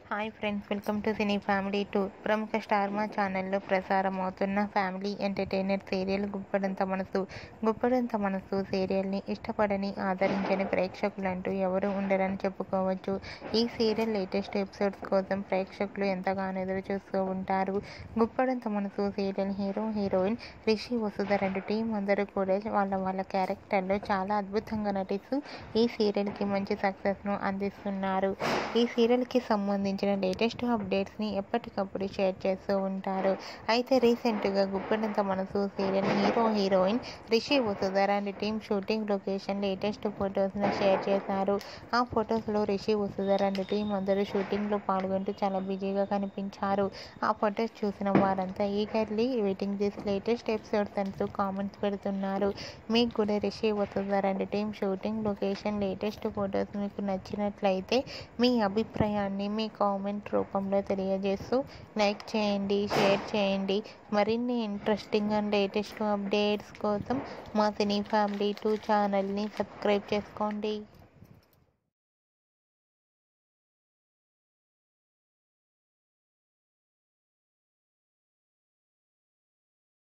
hi friends welcome to cine family two ప్రముఖ star Maa ఛానల్లో ప్రసారం అవుతున్న ఫ్యామిలీ ఎంటర్టైనర్ సీరియల్ గుప్పడంత మనసు గుప్పడంత మనసు సీరియల్ని ఇష్టపడని ఆదరించని ప్రేక్షకులంటూ ఎవరు ఉండరని చెప్పుకోవచ్చు ఈ సీరియల్ లేటెస్ట్ ఎపిసోడ్స్ కోసం ప్రేక్షకులు ఎంతగానో ఎదురు చూస్తూ ఉంటారు Guppedantha Manasu serial hero heroine Rishi Vasudha రెండు టీం అందరూ కూడా వాళ్ళ వాళ్ళ క్యారెక్టర్లో చాలా అద్భుతంగా నటిస్తూ ఈ సీరియల్కి మంచి సక్సెస్ను అందిస్తున్నారు ఈ సీరియల్కి సంబంధించిన లేటెస్ట్ అప్డేట్స్ని ఎప్పటికప్పుడు షేర్ చేస్తూ ఉంటారు అయితే రీసెంట్గా Guppedantha Manasu serial hero heroine Rishi Vasudhara and team shooting location latest ఫొటోస్ని షేర్ చేశారు ఆ ఫొటోస్లో రిషి వసుధర అండ్ టీం అందరూ షూటింగ్లో పాల్గొంటూ చాలా బిజీగా కనిపించారు ఆ ఫొటోస్ చూసిన వారంతా eagerly waiting this latest episodes అంటూ కామెంట్స్ పెడుతున్నారు మీకు కూడా Rishi Vasudhara and team shooting location latest photos మీకు నచ్చినట్లయితే మీ అభిప్రాయాన్ని మీ కామెంట్ రూపంలో తెలియజేస్తూ లైక్ చేయండి షేర్ చేయండి మరిన్ని ఇంట్రెస్టింగ్ అండ్ లేటెస్ట్ అప్డేట్స్ కోసం మా సినీ ఫ్యామిలీ టూ ఛానల్ని సబ్స్క్రైబ్ చేసుకోండి